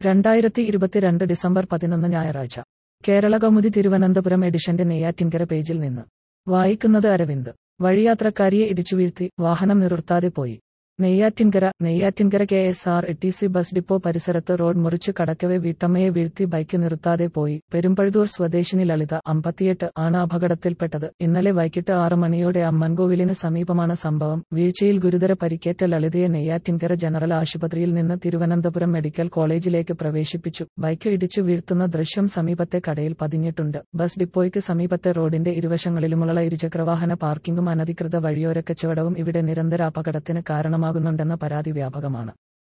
രണ്ടായിരത്തി ഇരുപത്തിരണ്ട് ഡിസംബർ പതിനൊന്ന് ഞായറാഴ്ച കേരള കൗമുദി തിരുവനന്തപുരം എഡിഷന്റെ നെയ്യാറ്റിൻകര പേജിൽ നിന്ന് വായിക്കുന്നത് അരവിന്ദ് വഴിയാത്രക്കാരിയെ ഇടിച്ചുവീഴ്ത്തി വാഹനം നിർത്താതെ പോയി Neyyattinkara Neyyattinkara K S R T C bus depot പരിസരത്ത് റോഡ് മുറിച്ച് കടക്കവെ വീട്ടമ്മയെ വീഴ്ത്തി ബൈക്ക് നിർത്താതെ പോയി പെരുമ്പഴുതൂർ സ്വദേശിനി ലളിത അമ്പത്തിയെട്ട് ആണ് അപകടത്തിൽപ്പെട്ടത് ഇന്നലെ വൈകിട്ട് ആറ് മണിയോടെ അമ്മൻകോവിലിന് സമീപമാണ് സംഭവം വീഴ്ചയിൽ ഗുരുതര പരിക്കേറ്റ ലളിതയെ നെയ്യാറ്റിൻകര ജനറൽ ആശുപത്രിയിൽ നിന്ന് തിരുവനന്തപുരം മെഡിക്കൽ കോളേജിലേക്ക് പ്രവേശിപ്പിച്ചു ബൈക്ക് ഇടിച്ചു വീഴ്ത്തുന്ന ദൃശ്യം സമീപത്തെ കടയിൽ പതിഞ്ഞിട്ടുണ്ട് ബസ് ഡിപ്പോയ്ക്ക് സമീപത്തെ റോഡിന്റെ ഇരുവശങ്ങളിലുമുള്ള ഇരുചക്രവാഹന പാർക്കിംഗും അനധികൃത വഴിയോര കച്ചവടവും ഇവിടെ നിരന്തര അപകടത്തിന് കാരണമാകുന്നുണ്ടെന്ന പരാതി വ്യാപകമാണ്